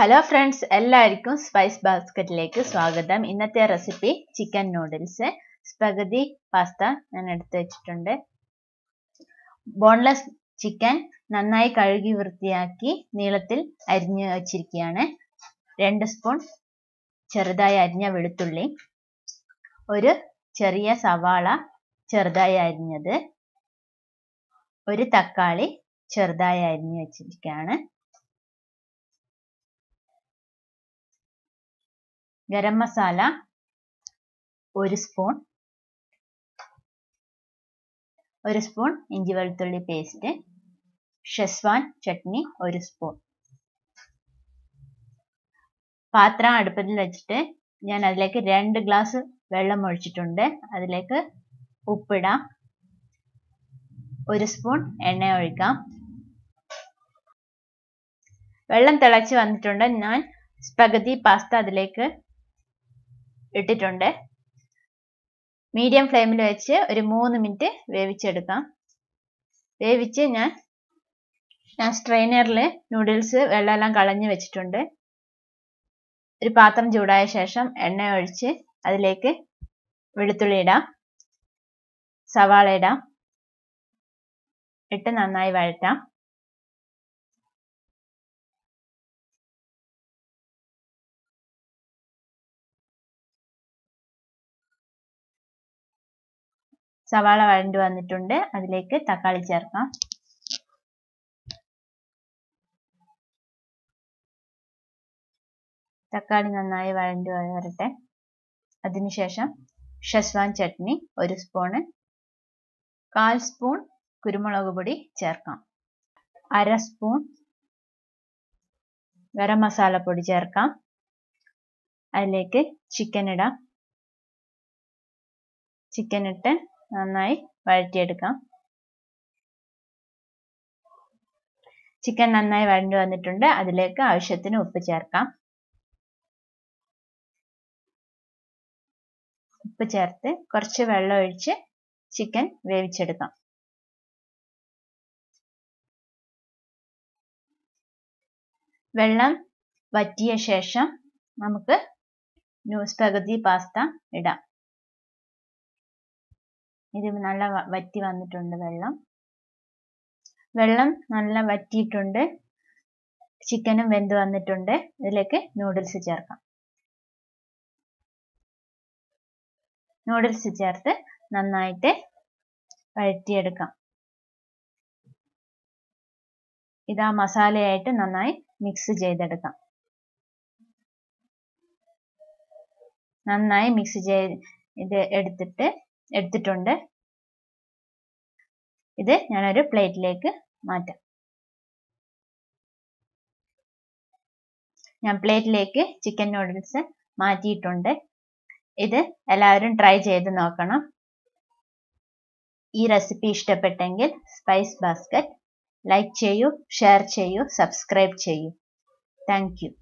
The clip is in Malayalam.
ഹലോ ഫ്രണ്ട്സ് എല്ലാവർക്കും സ്പൈസ് ബാസ്ക്കറ്റിലേക്ക് സ്വാഗതം ഇന്നത്തെ recipe chicken noodles spaghetti pasta ഞാൻ എടുത്തു വെച്ചിട്ടുണ്ട് ബോൺലെസ് ചിക്കൻ നന്നായി കഴുകി വൃത്തിയാക്കി നീളത്തിൽ അരിഞ്ഞു വച്ചിരിക്കുകയാണ് രണ്ട് സ്പൂൺ ചെറുതായി അരിഞ്ഞ വെളുത്തുള്ളി ഒരു ചെറിയ സവാള ചെറുതായി അരിഞ്ഞത് ഒരു തക്കാളി ചെറുതായി അരിഞ്ഞു വെച്ചിരിക്കുകയാണ് ഗരം മസാല ഒരു സ്പൂൺ ഒരു സ്പൂൺ ഇഞ്ചി വെളുത്തുള്ളി പേസ്റ്റ് ഷെസ്വാൻ ചട്നി ഒരു സ്പൂൺ പാത്രം അടുപ്പത്തിൽ വെച്ചിട്ട് ഞാൻ അതിലേക്ക് രണ്ട് ഗ്ലാസ് വെള്ളം ഒഴിച്ചിട്ടുണ്ട് അതിലേക്ക് ഉപ്പിടാം ഒരു സ്പൂൺ എണ്ണ ഒഴിക്കാം വെള്ളം തിളച്ച് വന്നിട്ടുണ്ട് ഞാൻ സ്പഗതി പാസ്ത അതിലേക്ക് ഇട്ടിട്ടുണ്ട് മീഡിയം ഫ്ലെയിമിൽ വെച്ച് ഒരു മൂന്ന് മിനിറ്റ് വേവിച്ചെടുക്കാം വേവിച്ച് ഞാൻ ഞാൻ സ്ട്രെയിനറിൽ നൂഡിൽസ് വെള്ളമെല്ലാം കളഞ്ഞു വെച്ചിട്ടുണ്ട് ഒരു പാത്രം ചൂടായ ശേഷം എണ്ണ ഒഴിച്ച് അതിലേക്ക് വെളുത്തുള്ളി ഇടാം സവാള ഇടാം ഇട്ട് നന്നായി വഴറ്റാം സവാള വഴണ്ടു വന്നിട്ടുണ്ട് അതിലേക്ക് തക്കാളി ചേർക്കാം തക്കാളി നന്നായി വഴണ്ടു വരട്ടെ അതിനുശേഷം ഷെസ്വാൻ ചട്നി ഒരു സ്പൂണ് കാൽ സ്പൂൺ കുരുമുളക് പൊടി ചേർക്കാം അര സ്പൂൺ ഗരം മസാലപ്പൊടി ചേർക്കാം അതിലേക്ക് ചിക്കൻ ഇടാം ചിക്കൻ ഇട്ട് നന്നായി വഴറ്റിയെടുക്കാം ചിക്കൻ നന്നായി വഴണ്ടു വന്നിട്ടുണ്ട് അതിലേക്ക് ആവശ്യത്തിന് ഉപ്പ് ചേർക്കാം ഉപ്പ് ചേർത്ത് കുറച്ച് വെള്ളം ഒഴിച്ച് ചിക്കൻ വേവിച്ചെടുക്കാം വെള്ളം വറ്റിയ ശേഷം നമുക്ക് ന്യൂസ് പകുതി പാസ്ത ഇടാം ഇത് നല്ല വറ്റി വന്നിട്ടുണ്ട് വെള്ളം വെള്ളം നല്ല വറ്റിയിട്ടുണ്ട് ചിക്കനും വെന്ത് വന്നിട്ടുണ്ട് ഇതിലേക്ക് നൂഡിൽസ് ചേർക്കാം നൂഡിൽസ് ചേർത്ത് നന്നായിട്ട് വഴറ്റിയെടുക്കാം ഇതാ മസാലയായിട്ട് നന്നായി മിക്സ് ചെയ്തെടുക്കാം നന്നായി മിക്സ് ചെയ്ത് ഇത് എടുത്തിട്ട് എടുത്തിട്ടുണ്ട് ഇത് ഞാനൊരു പ്ലേറ്റിലേക്ക് മാറ്റാം ഞാൻ പ്ലേറ്റിലേക്ക് ചിക്കൻ നൂഡിൽസ് മാറ്റിയിട്ടുണ്ട് ഇത് എല്ലാവരും ട്രൈ ചെയ്ത് നോക്കണം ഈ റെസിപ്പി ഇഷ്ടപ്പെട്ടെങ്കിൽ സ്പൈസ് ബാസ്ക്കറ്റ് ലൈക്ക് ചെയ്യൂ ഷെയർ ചെയ്യൂ സബ്സ്ക്രൈബ് ചെയ്യൂ താങ്ക് യു